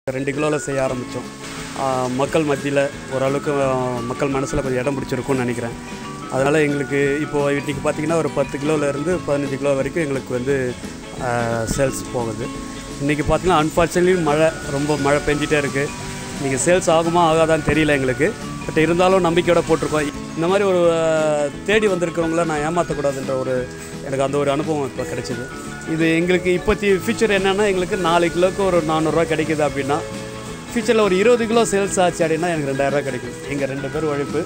ரெண்டு கிலோவில் செய்ய ஆரம்பித்தோம் மக்கள் மத்தியில் ஓரளவுக்கு ஆஹ், மக்கள் மனசில் கொஞ்சம் இடம் பிடிச்சிருக்கும்னு நினைக்கிறேன் அதனால் எங்களுக்கு இப்போது இன்றைக்கி பார்த்திங்கன்னா ஒரு பத்து கிலோலேருந்து பதினஞ்சு கிலோ வரைக்கும் எங்களுக்கு வந்து சேல்ஸ் போகுது இன்றைக்கி பார்த்திங்கன்னா அன்ஃபார்ச்சுனேட்லி மழை ரொம்ப மழை பெஞ்சிட்டே இருக்குது இன்றைக்கி சேல்ஸ் ஆகுமா ஆகாதான்னு தெரியல எங்களுக்கு பட் இருந்தாலும் நம்பிக்கையோட போட்டிருக்கோம் இந்த மாதிரி ஒரு ஆஹ், தேடி வந்திருக்கிறவங்கள நான் ஏமாற்றக்கூடாதுன்ற ஒரு எனக்கு அந்த ஒரு அனுபவம் இப்போ கிடைச்சிது இது எங்களுக்கு இப்போத்தி ஃபியூச்சர் என்னென்னா எங்களுக்கு நாலு கிலோக்கு ஒரு நானூறுரூவா கிடைக்குது அப்படின்னா ஃபியூச்சரில் ஒரு இருபது கிலோ சேல்ஸ் ஆச்சு அப்படின்னா எனக்கு ரெண்டாயிரரூவா கிடைக்கும் எங்கள் ரெண்டு பேர் உழைப்பு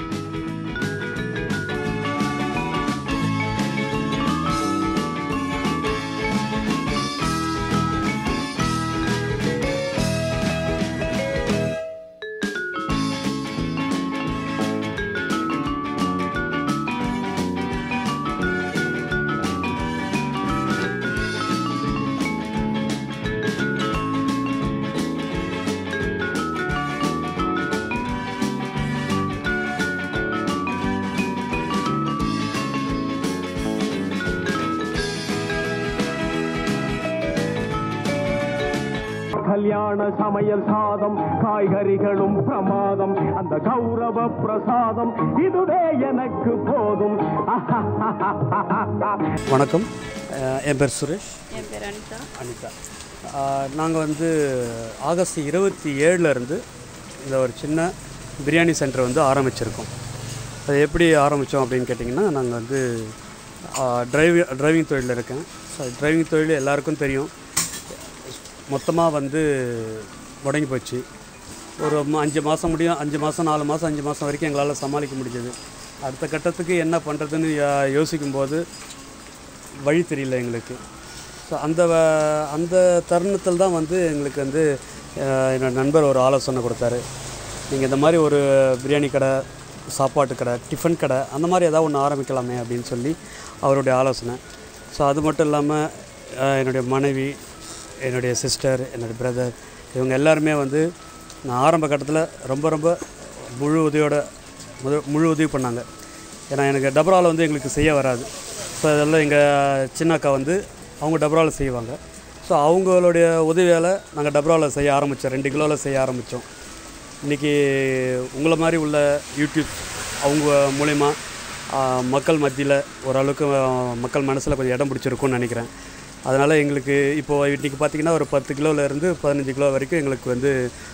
கல்யாண சமையல் சாதம் காய்கறிகளும் பிரமாதம் அந்த கௌரவ பிரசாதம் இதுவே எனக்கு போதும் வணக்கம் அஹ் என் பேர் சுரேஷ் என் பேர் அனிதா அனிதா நாங்கள் வந்து ஆகஸ்ட் இருபத்தி இருந்து இந்த ஒரு சின்ன பிரியாணி சென்டர் வந்து ஆரம்பிச்சிருக்கோம் அது எப்படி ஆரம்பித்தோம் அப்படின்னு கேட்டிங்கன்னா நாங்கள் வந்து டிரைவி டிரைவிங் தொழிலில் இருக்கேன் ஸோ டிரைவிங் தொழில் எல்லாருக்கும் தெரியும் மொத்தமாக வந்து முடங்கி போச்சு ஒரு ம- அஞ்சு மாதம் முடியும் அஞ்சு மாதம் நாலு மாதம் அஞ்சு மாதம் வரைக்கும் எங்களால் சமாளிக்க முடிஞ்சது அடுத்த கட்டத்துக்கு என்ன பண்ணுறதுன்னு யோசிக்கும்போது வழி தெரியல எங்களுக்கு ஸோ அந்த வ- அந்த தருணத்தில் தான் வந்து எங்களுக்கு வந்து அஹ், என்னோட நண்பர் ஒரு ஆலோசனை கொடுத்தாரு நீங்கள் இந்த மாதிரி ஒரு பிரியாணி கடை சாப்பாட்டு கடை டிஃபன் கடை அந்த மாதிரி ஏதாவது ஒன்று ஆரம்பிக்கலாமே அப்படின்னு சொல்லி அவருடைய ஆலோசனை ஸோ அது மட்டும் இல்லாமல் அஹ், என்னுடைய மனைவி என்னுடைய சிஸ்டர் என்னுடைய பிரதர் இவங்க எல்லாருமே வந்து நான் ஆரம்ப கட்டத்தில் ரொம்ப ரொம்ப முழு உதவியோட முழு முழு உதவி பண்ணாங்க ஏன்னா எனக்கு டபராவில் வந்து எங்களுக்கு செய்ய வராது ஸோ அதெல்லாம் எங்கள் சின்ன அக்கா வந்து அவங்க டபராவில் செய்வாங்க ஸோ அவங்களுடைய உதவியால் நாங்கள் டபராவில் செய்ய ஆரம்பித்தோம் ரெண்டு கிலோவில் செய்ய ஆரம்பித்தோம் இன்றைக்கி உங்களை மாதிரி உள்ள யூடியூப் அவங்க மூலயமா மக்கள் மத்தியில் ஓரளவுக்கு ஆஹ், மக்கள் மனசில் கொஞ்சம் இடம் பிடிச்சிருக்கும்னு நினைக்கிறேன் அதனால் எங்களுக்கு இப்போது இன்றைக்கி பார்த்திங்கன்னா ஒரு பத்து கிலோலேருந்து பதினஞ்சு கிலோ வரைக்கும் எங்களுக்கு வந்து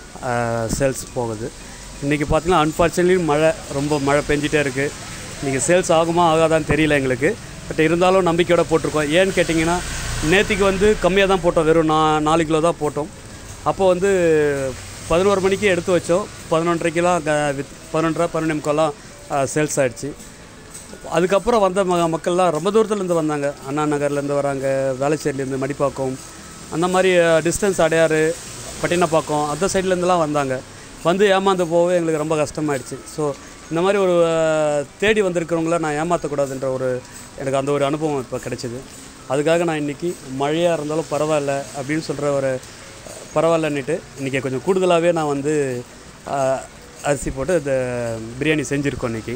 சேல்ஸ் போகுது இன்றைக்கி பார்த்திங்கன்னா அன்ஃபார்ச்சுனேட்லி மழை ரொம்ப மழை பெஞ்சிட்டே இருக்குது இன்றைக்கி சேல்ஸ் ஆகுமா ஆகாதான்னு தெரியல எங்களுக்கு பட் இருந்தாலும் நம்பிக்கையோட போட்டிருக்கோம் ஏன்னு கேட்டிங்கன்னா நேற்றுக்கு வந்து கம்மியாக தான் போட்டோம் வெறும் நா நாலு கிலோ தான் போட்டோம் அப்போ வந்து பதினோரு மணிக்கு எடுத்து வச்சோம் பதினொன்றரைக்கெலாம் வித் பதினொன்றரை பன்னெண்டு முக்கெல்லாம் சேல்ஸ் ஆகிடுச்சு அதுக்கப்புறம் வந்த ம மக்கள்லாம் ரொம்ப தூரத்துலேருந்து வந்தாங்க அண்ணா நகர்லேருந்து வராங்க வேளச்சேரிலேருந்து மடிப்பாக்கம் அந்த மாதிரி டிஸ்டன்ஸ் அடையாறு பட்டினப்பாக்கம் அந்த சைட்லேருந்துலாம் வந்தாங்க வந்து ஏமாந்து போகவே எங்களுக்கு ரொம்ப கஷ்டமாயிடுச்சு ஸோ இந்த மாதிரி ஒரு அஹ், தேடி வந்திருக்கிறவங்கள நான் ஏமாற்றக்கூடாதுன்ற ஒரு எனக்கு அந்த ஒரு அனுபவம் இப்போ கிடைச்சிது அதுக்காக நான் இன்றைக்கி மழையாக இருந்தாலும் பரவாயில்ல அப்படின்னு சொல்கிற ஒரு அஹ், பரவாயில்லன்னுட்டு இன்றைக்கி கொஞ்சம் கூடுதலாகவே நான் வந்து அஹ், அரிசி போட்டு இந்த பிரியாணி செஞ்சுருக்கோம் இன்றைக்கி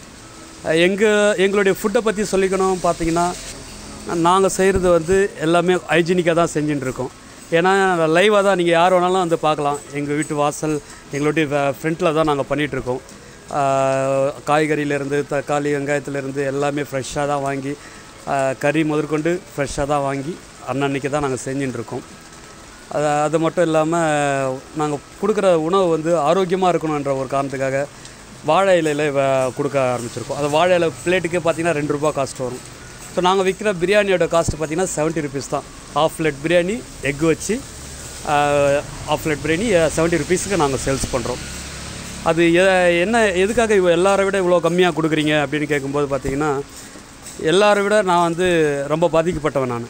எங்கள் எங்களுடைய ஃபுட்டை பற்றி சொல்லிக்கணும் பார்த்தீங்கன்னா நாங்கள் செய்கிறது வந்து எல்லாமே ஹைஜீனிக்காக தான் செஞ்சுட்டு இருக்கோம் ஏன்னா லைவாக தான் நீங்கள் யார் வேணாலும் வந்து பார்க்கலாம் எங்கள் வீட்டு வாசல் எங்களுடைய ஃப்ரண்ட்டில் தான் நாங்கள் பண்ணிகிட்ருக்கோம் காய்கறியிலேருந்து தக்காளி வெங்காயத்துலேருந்து எல்லாமே ஃப்ரெஷ்ஷாக தான் வாங்கி ஆஹ், கறி முதற்கொண்டு ஃப்ரெஷ்ஷாக தான் வாங்கி அன்னன்னைக்கு தான் நாங்கள் செஞ்சுட்டு இருக்கோம் அது அது மட்டும் இல்லாமல் நாங்கள் கொடுக்குற உணவு வந்து ஆரோக்கியமாக இருக்கணுன்ற ஒரு காரணத்துக்காக வாழை இலையில் வ- கொடுக்க ஆரம்பிச்சிருக்கோம் அது வாழை இலை பிளேட்டுக்கே பார்த்தீங்கன்னா ரெண்டு ரூபா காஸ்ட் வரும் ஸோ நாங்கள் விற்கிற பிரியாணியோட காஸ்ட் பார்த்தீங்கன்னா செவன்ட்டி ருபீஸ் தான் ஹாஃப் பிளேட் பிரியாணி எக் வச்சு ஹாஃப் பிளேட் பிரியாணி செவன்ட்டி ருபீஸுக்கு நாங்கள் சேல்ஸ் பண்ணுறோம் அது எ- என்ன எதுக்காக இவ எல்லாரை விட இவ்வளோ கம்மியாக கொடுக்குறீங்க அப்படின்னு கேட்கும்போது பார்த்தீங்கன்னா எல்லாரை விட நான் வந்து ரொம்ப பாதிக்கப்பட்டவன் நான்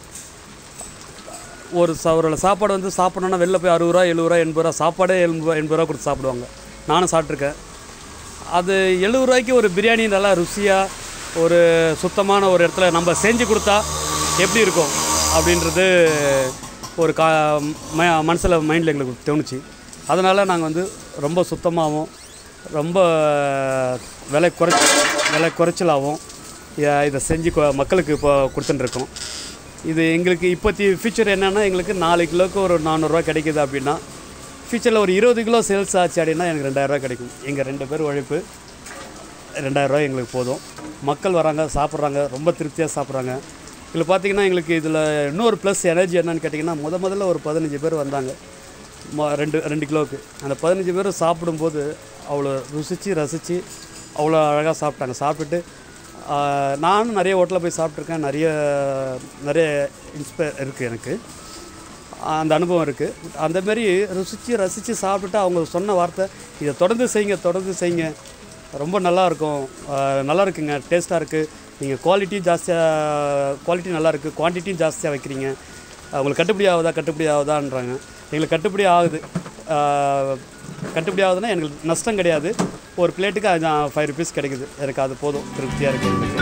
ஒரு ச ஒரு சாப்பாடு வந்து சாப்பிடணுன்னா வெளில போய் அறுபது ரூபா எழுபது ரூபா எண்பது ரூபா சாப்பாடே எண்பது ரூபா எண்பது ரூபா கொடுத்து சாப்பிடுவாங்க நானும் சாப்பிட்ருக்கேன் அது எழுபது ரூபாய்க்கு ஒரு பிரியாணி நல்லா ருசியாக ஒரு சுத்தமான ஒரு இடத்துல நம்ம செஞ்சு கொடுத்தா எப்படி இருக்கும் அப்படின்றது ஒரு கா ம மனசில் மைண்டில் எங்களுக்கு தோணுச்சு அதனால் நாங்கள் வந்து ரொம்ப சுத்தமாகவும் ரொம்ப விலை குறைச்சி விலை குறைச்சலாகவும் இ- இதை செஞ்சு கொ- மக்களுக்கு இப்போ கொடுத்துட்டுருக்கோம் இது எங்களுக்கு இப்போத்தி ஃபியூச்சர் என்னென்னா எங்களுக்கு நாலு கிலோக்கு ஒரு நானூறுரூவா கிடைக்குது அப்படின்னா ஃபியூச்சரில் ஒரு இருபது கிலோ சேல்ஸ் ஆச்சு அப்படின்னா எனக்கு ரெண்டாயிரரூவா கிடைக்கும் எங்கள் ரெண்டு பேர் உழைப்பு ரெண்டாயிரரூவா எங்களுக்கு போதும் மக்கள் வராங்க சாப்பிட்றாங்க ரொம்ப திருப்தியாக சாப்பிட்றாங்க இதில் பார்த்தீங்கன்னா எங்களுக்கு இதில் இன்னொரு ப்ளஸ் எனர்ஜி என்னன்னு கேட்டிங்கன்னா முத முதல்ல ஒரு பதினஞ்சு பேர் வந்தாங்க ம- ரெண்டு ரெண்டு கிலோவுக்கு அந்த பதினஞ்சு பேரும் சாப்பிடும்போது அவ்வளோ ருசித்து ரசித்து அவ்வளோ அழகாக சாப்பிட்டாங்க சாப்பிட்டுட்டு ஆஹ், நானும் நிறைய ஹோட்டலில் போய் சாப்பிட்ருக்கேன் நிறைய நிறைய இன்ஸ்பயர் இருக்குது எனக்கு அந்த அனுபவம் இருக்குது அந்த மாதிரி ருசித்து ரசித்து சாப்பிட்டுட்டு அவங்க சொன்ன வார்த்தை இதை தொடர்ந்து செய்யுங்க தொடர்ந்து செய்யுங்க ரொம்ப நல்லா இருக்கும் ஆஹ் நல்லா இருக்குங்க டேஸ்ட்டாக இருக்குது நீங்கள் குவாலிட்டி ஜாஸ்தியாக குவாலிட்டி நல்லா இருக்குது குவான்டிட்டியும் ஜாஸ்தியாக வைக்கிறீங்க ஆஹ் உங்களுக்கு கட்டுப்படி ஆகுதா கட்டுப்படி ஆகுதான்றாங்க எங்களுக்கு கட்டுப்படி ஆகுது ஆஹ் கட்டுப்படி ஆகுதுன்னா எங்களுக்கு நஷ்டம் கிடையாது ஒரு பிளேட்டுக்கு அது ஃபைவ் ருபீஸ் கிடைக்குது எனக்கு அது போதும் திருப்தியாக இருக்குது எங்களுக்கு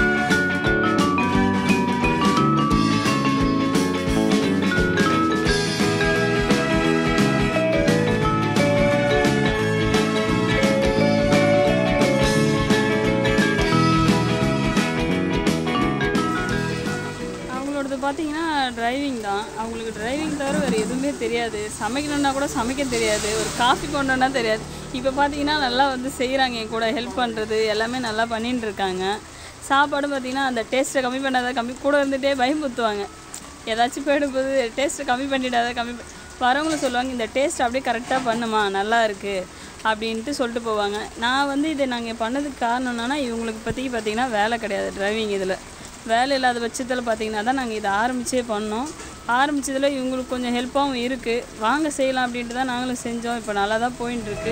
அவங்களோடது பார்த்தீங்கன்னா டிரைவிங் தான் அவங்களுக்கு டிரைவிங் தவிர வேறு எதுவுமே தெரியாது சமைக்கணுன்னா கூட சமைக்க தெரியாது ஒரு காஃபி கொண்டோன்னா தெரியாது இப்போ பார்த்தீங்கன்னா நல்லா வந்து செய்கிறாங்க என் கூட ஹெல்ப் பண்ணுறது எல்லாமே நல்லா பண்ணிட்டு இருக்காங்க சாப்பாடும் பார்த்தீங்கன்னா அந்த டேஸ்ட்டை கம்மி பண்ணாத கம்மி கூட இருந்துகிட்டே பயமுறுத்துவாங்க ஏதாச்சும் போயிடும்போது டேஸ்ட்டை கம்மி பண்ணிடாத கம்மி ப- வரவங்களும் சொல்லுவாங்க இந்த டேஸ்ட் அப்படியே கரெக்டாக பண்ணுமா நல்லா இருக்குது அப்படின்ட்டு சொல்லிட்டு போவாங்க நான் வந்து இதை நாங்கள் பண்ணதுக்கு காரணம் என்னன்னா இவங்களுக்கு பற்றி பார்த்தீங்கன்னா வேலை கிடையாது டிரைவிங் இதில் வேலை இல்லாத பட்சத்தில் பார்த்தீங்கன்னா தான் நாங்கள் இதை ஆரம்பிச்சே பண்ணோம் ஆரம்பிச்சதுல இவங்களுக்கு கொஞ்சம் ஹெல்ப்பாகவும் இருக்குது வாங்க செய்யலாம் அப்படின்ட்டு தான் நாங்களும் செஞ்சோம் இப்போ நல்லா தான் போயின்னு இருக்கு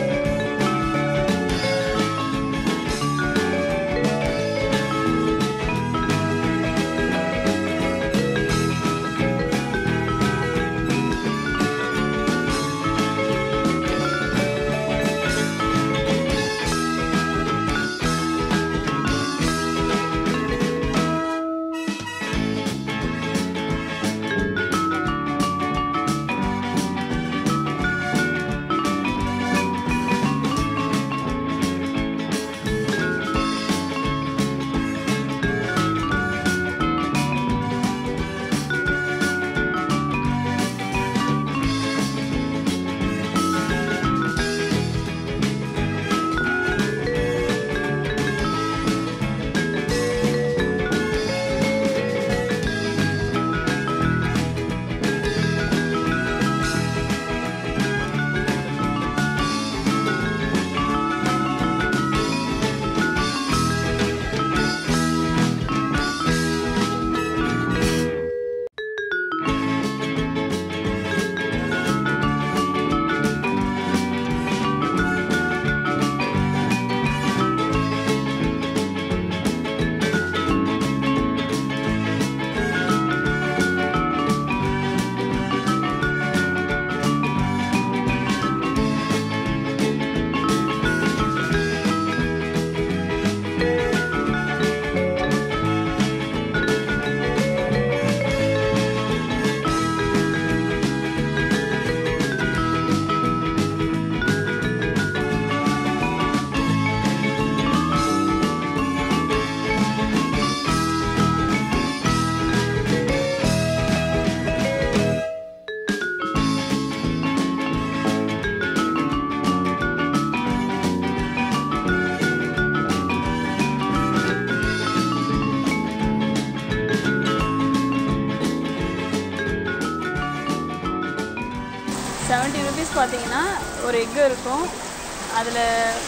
செவன்ட்டி ருபீஸ் பார்த்தீங்கன்னா ஒரு எக்கு இருக்கும் அதில்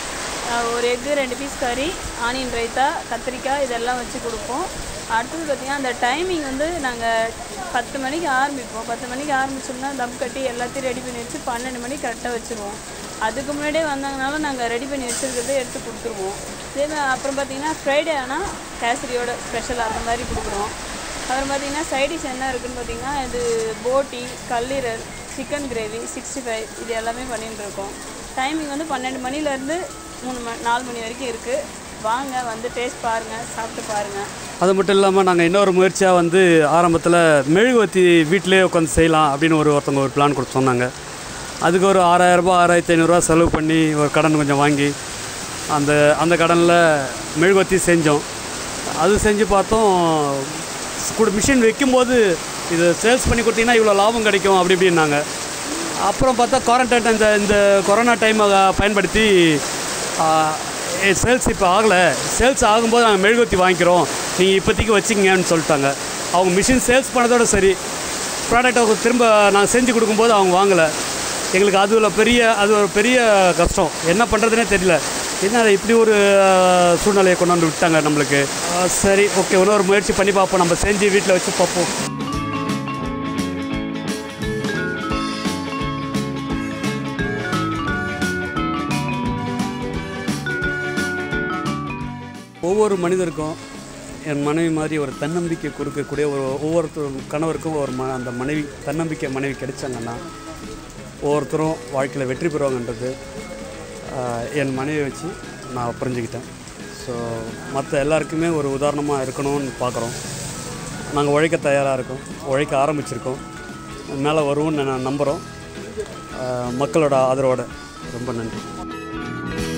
ஒரு எக்கு ரெண்டு பீஸ் கறி ஆனியன் ரைத்தா கத்திரிக்காய் இதெல்லாம் வச்சு கொடுப்போம் அடுத்தது பார்த்திங்கன்னா அந்த டைமிங் வந்து நாங்கள் பத்து மணிக்கு ஆரம்பிப்போம் பத்து மணிக்கு ஆரம்பிச்சோம்னா தம் கட்டி எல்லாத்தையும் ரெடி பண்ணி வச்சு பன்னெண்டு மணிக்கு கரெக்டாக வச்சுருவோம் அதுக்கு முன்னாடியே வந்தாங்கனாலும் நாங்கள் ரெடி பண்ணி வச்சுருக்கிறத எடுத்து கொடுத்துருவோம் இதே மாதிரி அப்புறம் பார்த்தீங்கன்னா ஃப்ரைடே ஆனால் கேசரியோட ஸ்பெஷல் அந்த மாதிரி கொடுக்குறோம் அப்புறம் பார்த்தீங்கன்னா சைடிஷ் என்ன இருக்குன்னு பார்த்தீங்கன்னா இது போட்டி கல்லீரல் சிக்கன் கிரேவி சிக்ஸ்டி ஃபைவ் இது எல்லாமே பண்ணிட்டு இருக்கோம் டைமிங் வந்து பன்னெண்டு மணிலேருந்து மூணு மணி நாலு மணி வரைக்கும் இருக்குது வாங்க வந்து டேஸ்ட் பாருங்கள் சாப்பிட்டு பாருங்கள் அது மட்டும் இல்லாமல் நாங்கள் இன்னொரு முயற்சியாக வந்து ஆரம்பத்தில் மெழுகுவத்தி வீட்டிலே உட்காந்து செய்யலாம் அப்படின்னு ஒரு ஒருத்தவங்க ஒரு பிளான் கொடுத்து சொன்னாங்க அதுக்கு ஒரு ஆறாயிரரூபா ஆறாயிரத்தி ஐநூறுரூவா செலவு பண்ணி ஒரு கடன் கொஞ்சம் வாங்கி அந்த அந்த கடனில் மெழுகுவத்தி செஞ்சோம் அது செஞ்சு பார்த்தோம் கூட மிஷின் வைக்கும்போது இது சேல்ஸ் பண்ணி கொடுத்தீங்கன்னா இவ்வளோ லாபம் கிடைக்கும் அப்படி இப்படின்னாங்க அப்புறம் பார்த்தா குவாரண்டைன் இந்த இந்த கொரோனா டைமை பயன்படுத்தி சேல்ஸ் இப்போ ஆகலை சேல்ஸ் ஆகும்போது நாங்கள் மெழுகுவர்த்தி வாங்கிக்கிறோம் நீங்கள் இப்போதைக்கு வச்சுக்கங்கன்னு சொல்லிட்டாங்க அவங்க மிஷின் சேல்ஸ் பண்ணதோட சரி ப்ராடக்ட் அவங்க திரும்ப நாங்கள் செஞ்சு கொடுக்கும்போது அவங்க வாங்கலை எங்களுக்கு அதுல பெரிய அது ஒரு பெரிய கஷ்டம் என்ன பண்ணுறதுனே தெரியல என்ன இப்படி ஒரு அஹ், சூழ்நிலையை கொண்டாந்து விட்டாங்க நம்மளுக்கு அஹ், சரி ஓகே இன்னொரு முயற்சி பண்ணி பார்ப்போம் நம்ம செஞ்சு வீட்டில் வச்சு பார்ப்போம் ஒவ்வொரு மனிதருக்கும் என் மனைவி மாதிரி ஒரு தன்னம்பிக்கை கொடுக்கக்கூடிய ஒரு ஒவ்வொருத்தர் கணவருக்கும் ஒரு ம அந்த மனைவி தன்னம்பிக்கை மனைவி கிடைச்சாங்கன்னா ஒவ்வொருத்தரும் வாழ்க்கையில் வெற்றி பெறுவாங்கன்றது ஆஹ், என் மனைவியை வச்சு நான் புரிஞ்சுக்கிட்டேன் ஸோ மற்ற எல்லாருக்குமே ஒரு உதாரணமாக இருக்கணும்னு பார்க்குறோம் நாங்கள் உழைக்க தயாராக இருக்கோம் உழைக்க ஆரம்பிச்சிருக்கோம் மேலே வருவோம்னு நான் நம்புகிறோம் ஆஹ், மக்களோட ஆதரவோட ரொம்ப நன்றி